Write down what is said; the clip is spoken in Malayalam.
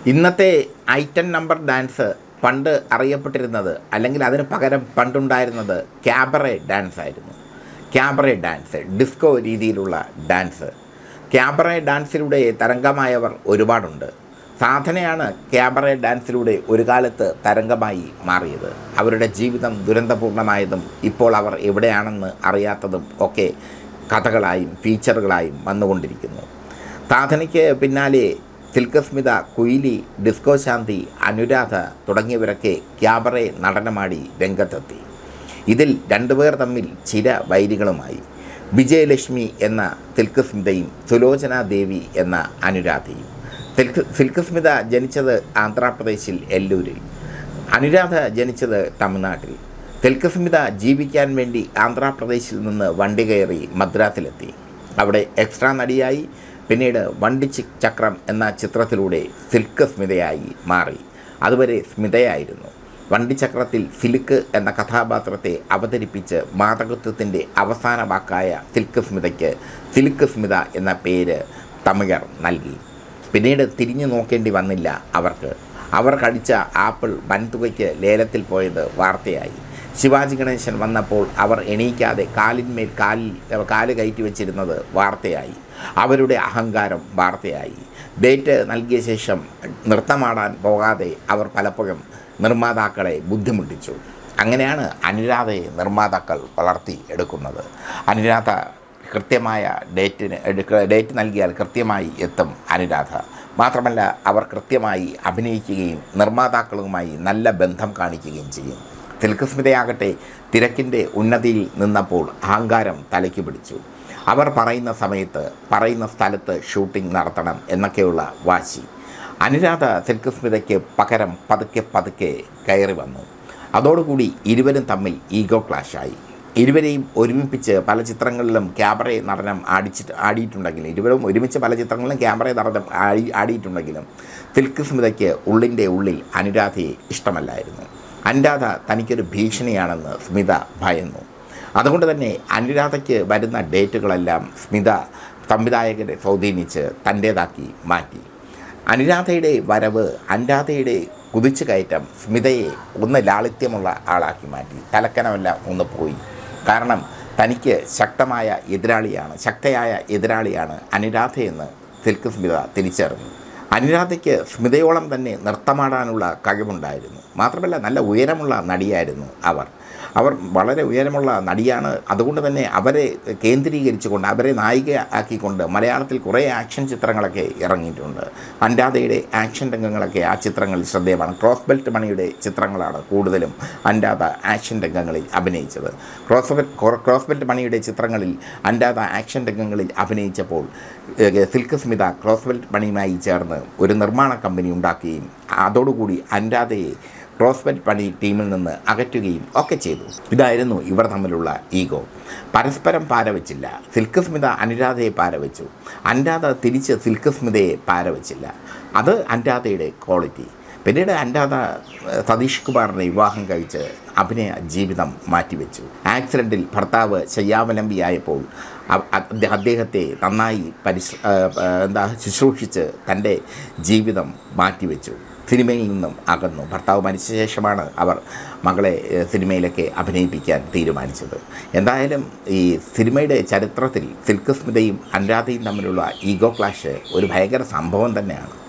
ഇന്നത്തെ ഐറ്റം നമ്പർ ഡാൻസ് പണ്ട് അറിയപ്പെട്ടിരുന്നത് അല്ലെങ്കിൽ അതിന് പകരം പണ്ടുണ്ടായിരുന്നത് ക്യാബറെ ഡാൻസ് ആയിരുന്നു ക്യാബറെ ഡാൻസ് ഡിസ്കോ രീതിയിലുള്ള ഡാൻസ് ക്യാബറെ ഡാൻസിലൂടെ തരംഗമായവർ ഒരുപാടുണ്ട് സാധനയാണ് ക്യാബറെ ഡാൻസിലൂടെ ഒരു കാലത്ത് തരംഗമായി മാറിയത് അവരുടെ ജീവിതം ദുരന്തപൂർണമായതും ഇപ്പോൾ അവർ എവിടെയാണെന്ന് അറിയാത്തതും ഒക്കെ കഥകളായും ഫീച്ചറുകളായും വന്നുകൊണ്ടിരിക്കുന്നു സാധനയ്ക്ക് പിന്നാലെ സിൽക്കസ്മിത കുയിലി ഡിസ്കോ ശാന്തി അനുരാധ തുടങ്ങിയവരൊക്കെ ക്യാബറെ നടനമാടി രംഗത്തെത്തി ഇതിൽ രണ്ടുപേർ തമ്മിൽ ചിര വൈരികളുമായി വിജയലക്ഷ്മി എന്ന സിൽക്കസ്മിതയും സുലോചന ദേവി എന്ന അനുരാധയും സിൽക്ക് സിൽക്കസ്മിത ജനിച്ചത് ആന്ധ്രാപ്രദേശിൽ എല്ലൂരിൽ അനുരാധ ജനിച്ചത് തമിഴ്നാട്ടിൽ സിൽക്കസ്മിത ജീവിക്കാൻ വേണ്ടി ആന്ധ്രാപ്രദേശിൽ നിന്ന് വണ്ടി കയറി മദ്രാസിലെത്തി അവിടെ എക്സ്ട്രാ നടിയായി പിന്നീട് വണ്ടി ചി- ചക്രം എന്ന ചിത്രത്തിലൂടെ സിൽക്ക് സ്മിതയായി മാറി അതുവരെ സ്മിതയായിരുന്നു വണ്ടിച്ചക്രത്തിൽ സിൽക്ക് എന്ന കഥാപാത്രത്തെ അവതരിപ്പിച്ച് മാതകത്വത്തിൻ്റെ അവസാന വാക്കായ സിൽക്ക് സ്മിതയ്ക്ക് സിൽക്ക് സ്മിത എന്ന പേര് തമിഴർ നൽകി പിന്നീട് തിരിഞ്ഞു നോക്കേണ്ടി വന്നില്ല അവർക്ക് അവർ കടിച്ച ആപ്പിൾ വൻതുകയ്ക്ക് ലേലത്തിൽ പോയത് വാർത്തയായി ശിവാജി ഗണേശൻ വന്നപ്പോൾ അവർ എണീക്കാതെ കാലിന്മേൽ കാലിൽ കാല് കയറ്റി വെച്ചിരുന്നത് വാർത്തയായി അവരുടെ അഹങ്കാരം വാർത്തയായി ഡേറ്റ് നൽകിയ ശേഷം നൃത്തമാടാൻ പോകാതെ അവർ പലപ്പോഴും നിർമ്മാതാക്കളെ ബുദ്ധിമുട്ടിച്ചു അങ്ങനെയാണ് അനുരാധയെ നിർമ്മാതാക്കൾ വളർത്തി എടുക്കുന്നത് അനുരാധ കൃത്യമായ ഡേറ്റിന് എടുക്ക- ഡേറ്റ് നൽകിയാൽ കൃത്യമായി എത്തും അനുരാധ മാത്രമല്ല അവർ കൃത്യമായി അഭിനയിക്കുകയും നിർമ്മാതാക്കളുമായി നല്ല ബന്ധം കാണിക്കുകയും ചെയ്യും തിൽക്കസ്മിതയാകട്ടെ തിരക്കിൻ്റെ ഉന്നതിയിൽ നിന്നപ്പോൾ അഹങ്കാരം തലയ്ക്ക് പിടിച്ചു അവർ പറയുന്ന സമയത്ത് പറയുന്ന സ്ഥലത്ത് ഷൂട്ടിംഗ് നടത്തണം എന്നൊക്കെയുള്ള വാശി അനുരാധ സിൽക്കസ്മിതയ്ക്ക് പകരം പതുക്കെ പതുക്കെ കയറി വന്നു അതോടുകൂടി ഇരുവരും തമ്മിൽ ഈഗോ ക്ലാഷായി ഇരുവരെയും ഒരുമിപ്പിച്ച് പല ചിത്രങ്ങളിലും ക്യാമറയെ നടനം ആടിച്ചിട്ട് ആടിയിട്ടുണ്ടെങ്കിലും ഇരുവരും ഒരുമിച്ച് പല ചിത്രങ്ങളിലും ക്യാമറയെ നടനം ആടി ആടിയിട്ടുണ്ടെങ്കിലും സിൽക്ക് സ്മിതയ്ക്ക് ഉള്ളിൻ്റെ ഉള്ളിൽ അനുരാധയെ ഇഷ്ടമല്ലായിരുന്നു അനുരാധ തനിക്കൊരു ഭീഷണിയാണെന്ന് സ്മിത ഭയന്നു അതുകൊണ്ട് തന്നെ അനുരാധയ്ക്ക് വരുന്ന ഡേറ്റുകളെല്ലാം സ്മിത സംവിധായകരെ സ്വാധീനിച്ച് തൻ്റേതാക്കി മാറ്റി അനുരാധയുടെ വരവ് അനുരാധയുടെ കുതിച്ചു കയറ്റം സ്മിതയെ ഒന്ന് ലാളിത്യമുള്ള ആളാക്കി മാറ്റി തലക്കനമെല്ലാം ഒന്ന് പോയി കാരണം തനിക്ക് ശക്തമായ എതിരാളിയാണ് ശക്തയായ എതിരാളിയാണ് അനുരാധയെന്ന് സിൽക്ക് സ്മിത തിരിച്ചറിഞ്ഞു അനുരാധയ്ക്ക് സ്മിതയോളം തന്നെ നൃത്തമാടാനുള്ള കഴിവുണ്ടായിരുന്നു മാത്രമല്ല നല്ല ഉയരമുള്ള നടിയായിരുന്നു അവർ അവർ വളരെ ഉയരമുള്ള നടിയാണ് അതുകൊണ്ട് തന്നെ അവരെ കേന്ദ്രീകരിച്ചുകൊണ്ട് അവരെ നായിക ആക്കിക്കൊണ്ട് മലയാളത്തിൽ കുറേ ആക്ഷൻ ചിത്രങ്ങളൊക്കെ ഇറങ്ങിയിട്ടുണ്ട് അൻരാധയുടെ ആക്ഷൻ രംഗങ്ങളൊക്കെ ആ ചിത്രങ്ങളിൽ ശ്രദ്ധേയമാണ് ക്രോസ് ബെൽറ്റ് മണിയുടെ ചിത്രങ്ങളാണ് കൂടുതലും അൻരാധ ആക്ഷൻ രംഗങ്ങളിൽ അഭിനയിച്ചത് ക്രോസ് ബെൽറ്റ് ക്രോസ് ബെൽറ്റ് മണിയുടെ ചിത്രങ്ങളിൽ അൻരാധ ആക്ഷൻ രംഗങ്ങളിൽ അഭിനയിച്ചപ്പോൾ ഏഹ്, സിൽക്ക് സ്മിത ക്രോസ് ബെൽറ്റ് മണിയുമായി ചേർന്ന് ഒരു നിർമ്മാണ കമ്പനി ഉണ്ടാക്കുകയും അതോടുകൂടി അനുരാധയെ ക്രോസ്ബെറ്റ് പണി ടീമിൽ നിന്ന് അകറ്റുകയും ഒക്കെ ചെയ്തു ഇതായിരുന്നു ഇവർ തമ്മിലുള്ള ഈഗോ പരസ്പരം പാരവച്ചില്ല സിൽക്ക് സ്മിത അനുരാധയെ പാരവച്ചു അനുരാധ തിരിച്ച് സിൽക്ക് സ്മിതയെ പാരവച്ചില്ല അത് അനുരാധയുടെ ക്വാളിറ്റി പിന്നീട് അനുരാധ ഏഹ്, സതീഷ് കുമാറിനെ വിവാഹം കഴിച്ച് അഭിനയ ജീവിതം മാറ്റിവെച്ചു ആക്സിഡൻറ്റിൽ ഭർത്താവ് ശയ്യാവലംബിയായപ്പോൾ അ- അ- അദ്ദേഹത്തെ നന്നായി പരിശ് ഏഹ്, ഏഹ്, എന്താ ശുശ്രൂഷിച്ച് തൻ്റെ ജീവിതം മാറ്റിവെച്ചു സിനിമയിൽ നിന്നും അകന്നു ഭർത്താവ് മരിച്ച ശേഷമാണ് അവർ മകളെ ഏഹ്, സിനിമയിലൊക്കെ അഭിനയിപ്പിക്കാൻ തീരുമാനിച്ചത് എന്തായാലും ഈ സിനിമയുടെ ചരിത്രത്തിൽ സിൽക്ക് സ്മിതയും അനുരാധയും തമ്മിലുള്ള ഈഗോ ക്ലാഷ് ഒരു ഭയങ്കര സംഭവം തന്നെയാണ്